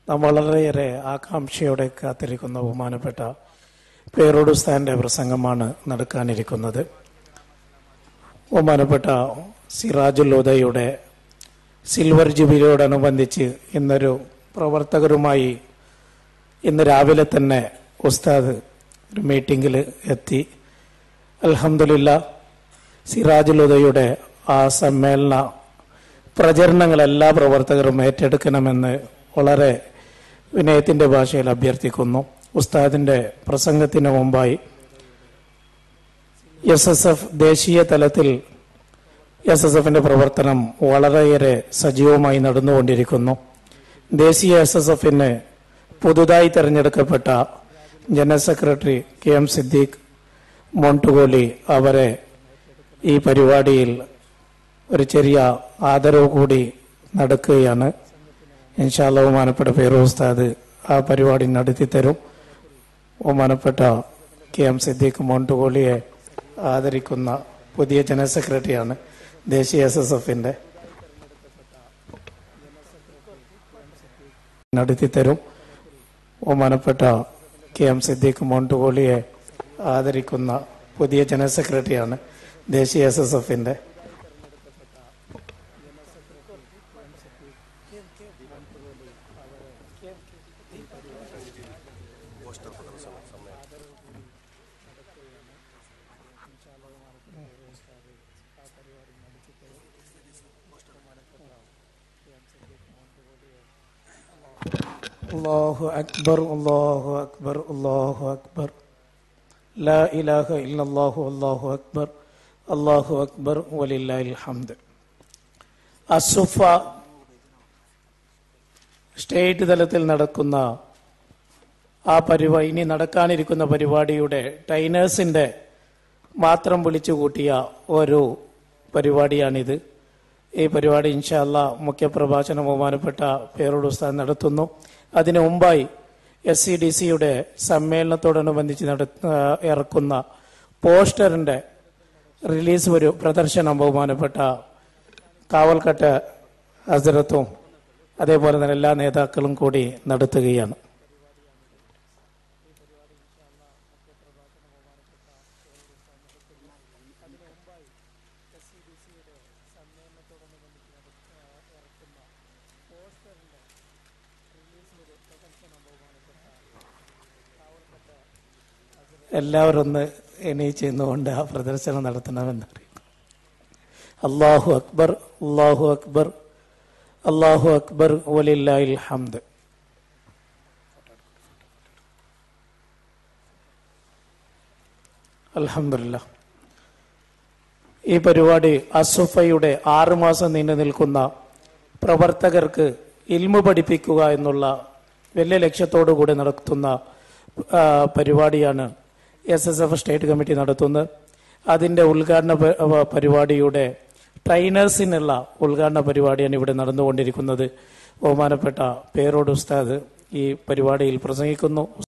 നാം വളരെയേറെ ആകാംക്ഷയോടെ കാത്തിരിക്കുന്ന ബഹുമാനപ്പെട്ട പേരോട് സ്ഥാൻ്റെ പ്രസംഗമാണ് നടക്കാനിരിക്കുന്നത് ബഹുമാനപ്പെട്ട സിറാജുൽ ഉദയുടെ സിൽവർ ജൂബിലിയോടനുബന്ധിച്ച് ഇന്നൊരു പ്രവർത്തകരുമായി ഇന്ന് രാവിലെ തന്നെ ഉസ്താദ് ഒരു മീറ്റിംഗിൽ എത്തി അൽഹംദുലില്ല സിറാജുൽ ഉദയുടെ ആ സമ്മേളന പ്രചരണങ്ങൾ എല്ലാ പ്രവർത്തകരും ഏറ്റെടുക്കണമെന്ന് വളരെ വിനയത്തിന്റെ ഭാഷയിൽ അഭ്യർത്ഥിക്കുന്നു ഉസ്താദിന്റെ പ്രസംഗത്തിന് മുമ്പായി എസ് എസ് എഫ് ദേശീയ തലത്തിൽ എസ് എസ് എഫിന്റെ പ്രവർത്തനം വളരെയേറെ സജീവമായി നടന്നുകൊണ്ടിരിക്കുന്നു ദേശീയ എസ് എസ് എഫിന് പുതുതായി തെരഞ്ഞെടുക്കപ്പെട്ട general secretary K M Siddique മോണ്ടുകോലി അവരെ ഈ പരിപാടിയിൽ ഒരു ചെറിയ ആദരവ് കൂടി നടക്കുകയാണ് ഇൻഷാല്ല ബഹുമാനപ്പെട്ട പേര് ഉസ്താദ് ആ പരിപാടി നടത്തി തരും ബഹുമാനപ്പെട്ട കെ എം സിദ്ദീഖ് മോണ്ടുകോളിയെ ആദരിക്കുന്ന പുതിയ ജനറൽ സെക്രട്ടറിയാണ് ദേശീയ എസ് എസ് എഫിന്റെ നടത്തി തരും ബഹുമാനപ്പെട്ട കെ എം സിദ്ദീഖ് മോണ്ടുകോളിയെ ആദരിക്കുന്ന പുതിയ ജനറൽ സെക്രട്ടറിയാണ് ദേശീയ എസ് എസ് എഫിന്റെ അള്ളാഹു അക്ബർ അള്ളാഹു അക്ബർ അള്ളാഹു അക്ബർ ലാ ഇലാഹ ഇല്ലല്ലാഹു അള്ളാഹു അക്ബർ അള്ളാഹു അക്ബർ വലില്ലാഹിൽ ഹംദ് അസുഫ സ്റ്റേറ്റ് തലത്തിൽ നടക്കുന്ന ആ പരിപാടി ഇനി നടക്കാനിരിക്കുന്ന പരിപാടിയുടെ ടൈനേഴ്സിന്റെ മാത്രം വിളിച്ചു കൂട്ടിയ ഒരു പരിപാടിയാണിത് ഈ പരിപാടി ഇൻഷാല്ല മുഖ്യപ്രഭാഷണം ബഹുമാനപ്പെട്ട പേരോട് ഉസ്താദ് നടത്തുന്നു അതിനു മുമ്പായി എസ് സി ഡി സിയുടെ സമ്മേളനത്തോടനുബന്ധിച്ച് നട ഇറക്കുന്ന പോസ്റ്ററിന്റെ റിലീസ് ഒരു പ്രദർശനം ബഹുമാനപ്പെട്ട കാവൽക്കട്ട ഹസരത്തും അതേപോലെ തന്നെ എല്ലാ നേതാക്കളും കൂടി നടത്തുകയാണ് എല്ലാവരും ഒന്ന് എണീച്ച് നിന്നുകൊണ്ട് ആ പ്രദർശനം നടത്തണമെന്ന് അറിയിക്കും അള്ളാഹു അക്ബർ അള്ളാഹു അക്ബർ അള്ളാഹു അക്ബർ വലില്ലാഹിൽ ഹംദ് അൽഹംദുലില്ല ഈ പരിപാടി അസുഫയുടെ ആറുമാസം നീണ്ടു നിൽക്കുന്ന പ്രവർത്തകർക്ക് ഇൽമു പഠിപ്പിക്കുക എന്നുള്ള വലിയ ലക്ഷ്യത്തോടു കൂടി നടത്തുന്ന ആ, പരിപാടിയാണ് S S F state committee നടത്തുന്നത് അതിന്റെ ഉദ്ഘാടന പ- പ- പരിപാടിയുടെ ട്രെയിനേഴ്സിനുള്ള ഉദ്ഘാടന പരിപാടിയാണ് ഇവിടെ നടന്നുകൊണ്ടിരിക്കുന്നത് ബഹുമാനപ്പെട്ട പേരോട് ഉസ്താദ് ഈ പരിപാടിയിൽ പ്രസംഗിക്കുന്നു